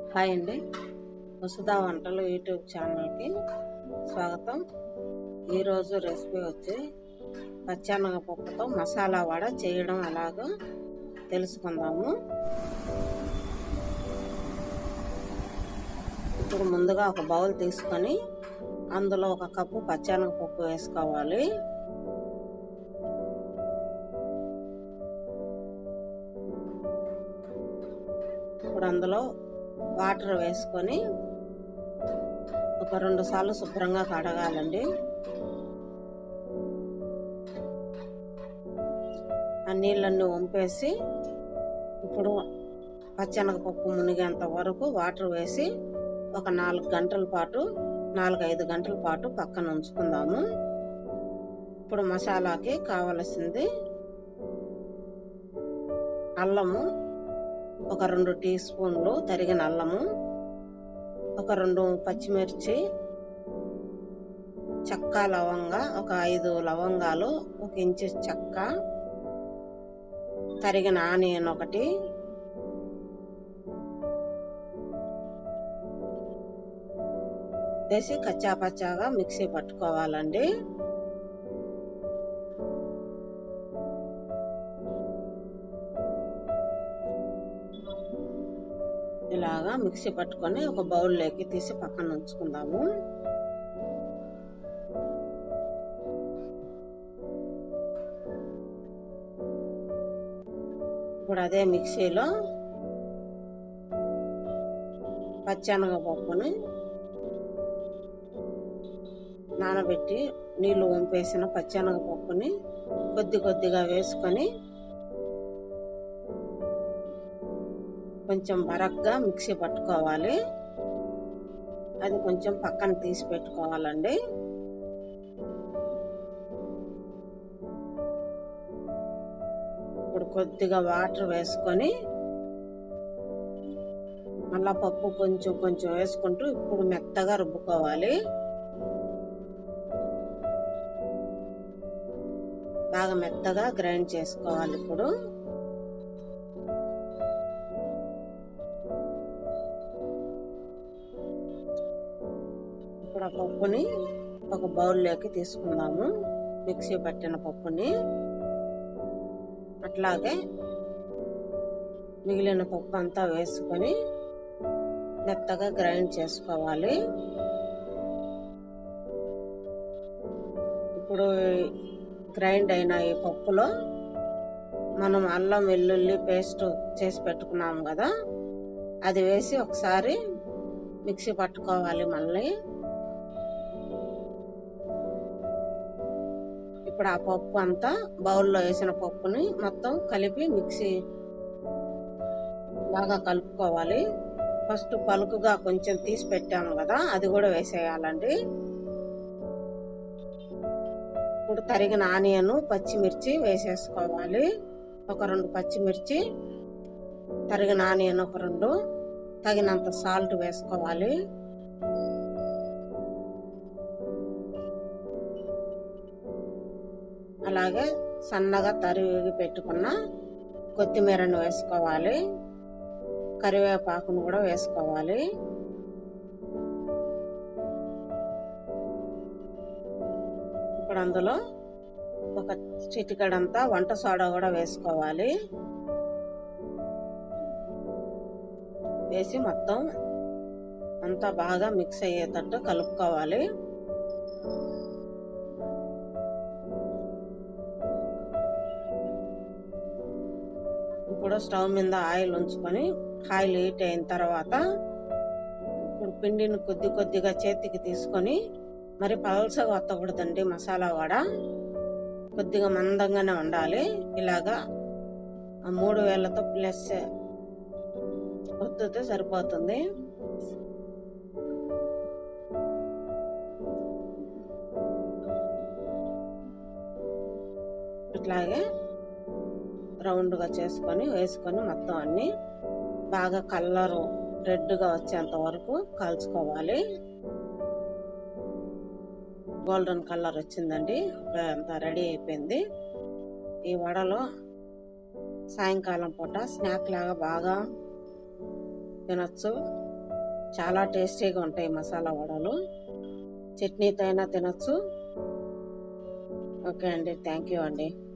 hi అండి వసుధా వంటలు YouTube ఛానల్కి స్వాగతం ఈరోజు రెసిపీ వచ్చి పచ్చెనగపప్పుతో మసాలా వడ చేయడం ఎలాగో తెలుసుకుందాము ఇప్పుడు ముందుగా ఒక బౌల్ తీసుకొని అందులో ఒక కప్పు పచ్చెనగపప్పు వేసుకోవాలి ఇప్పుడు అందులో వాటర్ వేసుకొని ఒక రెండు సార్లు శుభ్రంగా కడగాలండి ఆ నీళ్ళన్నీ వంపేసి ఇప్పుడు పచ్చెనగపప్పు మునిగేంత వరకు వాటర్ వేసి ఒక నాలుగు గంటల పాటు నాలుగు ఐదు గంటల పాటు పక్కన ఉంచుకుందాము ఇప్పుడు మసాలాకి కావలసింది అల్లము ఒక రెండు టీ స్పూన్లు తరిగిన అల్లము ఒక రెండు పచ్చిమిర్చి చెక్క లవంగ ఒక ఐదు లవంగాలు ఒక ఇంచు చెక్క తరిగిన ఆనియన్ ఒకటి వేసి కచ్చా పచ్చాగా మిక్సీ పట్టుకోవాలండి ఇలాగా మిక్సీ పట్టుకొని ఒక బౌల్లోకి తీసి పక్కన ఉంచుకుందాము ఇప్పుడు అదే మిక్సీలో పచ్చెనగపప్పుని నానబెట్టి నీళ్లు వంపేసిన పచ్చెనగపప్పుని కొద్ది కొద్దిగా వేసుకొని కొంచెం బరగ్గా మిక్సీ పట్టుకోవాలి అది కొంచెం పక్కన తీసి పెట్టుకోవాలండి ఇప్పుడు కొద్దిగా వాటర్ వేసుకొని మళ్ళా పప్పు కొంచెం కొంచెం వేసుకుంటూ ఇప్పుడు మెత్తగా రుబ్బుకోవాలి బాగా మెత్తగా గ్రైండ్ చేసుకోవాలి ఇప్పుడు ఇప్పుడు ఆ పప్పుని ఒక బౌల్లోకి తీసుకుందాము మిక్సీ పట్టిన పప్పుని అట్లాగే మిగిలిన పప్పు అంతా వేసుకొని మెత్తగా గ్రైండ్ చేసుకోవాలి ఇప్పుడు గ్రైండ్ అయిన ఈ పప్పులో మనం అల్లం వెల్లుల్లి పేస్ట్ చేసి పెట్టుకున్నాం కదా అది వేసి ఒకసారి మిక్సీ పట్టుకోవాలి మళ్ళీ ఇప్పుడు ఆ పప్పు అంతా బౌల్లో వేసిన పప్పుని మొత్తం కలిపి మిక్సీ బాగా కలుపుకోవాలి ఫస్ట్ పలుకుగా కొంచెం తీసి పెట్టాము కదా అది కూడా వేసేయాలండి ఇప్పుడు తరిగిన ఆనియన్ పచ్చిమిర్చి వేసేసుకోవాలి ఒక రెండు పచ్చిమిర్చి తరిగిన ఆనియన్ ఒక రెండు తగినంత సాల్ట్ వేసుకోవాలి అలాగే సన్నగా తరిగి పెట్టుకున్న కొత్తిమీరను వేసుకోవాలి కరివేపాకును కూడా వేసుకోవాలి ఇప్పుడు అందులో ఒక చిటికడంతా వంట సోడా కూడా వేసుకోవాలి వేసి మొత్తం అంతా బాగా మిక్స్ అయ్యేటట్టు కలుపుకోవాలి ఇప్పుడు స్టవ్ మీద ఆయిల్ ఉంచుకొని ఆయిల్ హీట్ అయిన తర్వాత ఇప్పుడు పిండిని కొద్ది కొద్దిగా చేతికి తీసుకొని మరి పలసగా వత్తకూడదండి మసాలా వడ కొద్దిగా మందంగానే ఉండాలి ఇలాగా ఆ మూడు వేలతో ప్లస్ ఒత్తితే సరిపోతుంది ఇట్లాగే రౌండ్గా చేసుకొని వేసుకొని మొత్తం అన్ని బాగా కలరు రెడ్గా వచ్చేంత వరకు కాల్చుకోవాలి గోల్డెన్ కలర్ వచ్చిందండి అంతా రెడీ అయిపోయింది ఈ వడలో సాయంకాలం పూట స్నాక్ లాగా బాగా తినచ్చు చాలా టేస్టీగా ఉంటాయి మసాలా వడలు చట్నీతో అయినా తినొచ్చు ఓకే అండి థ్యాంక్ యూ అండి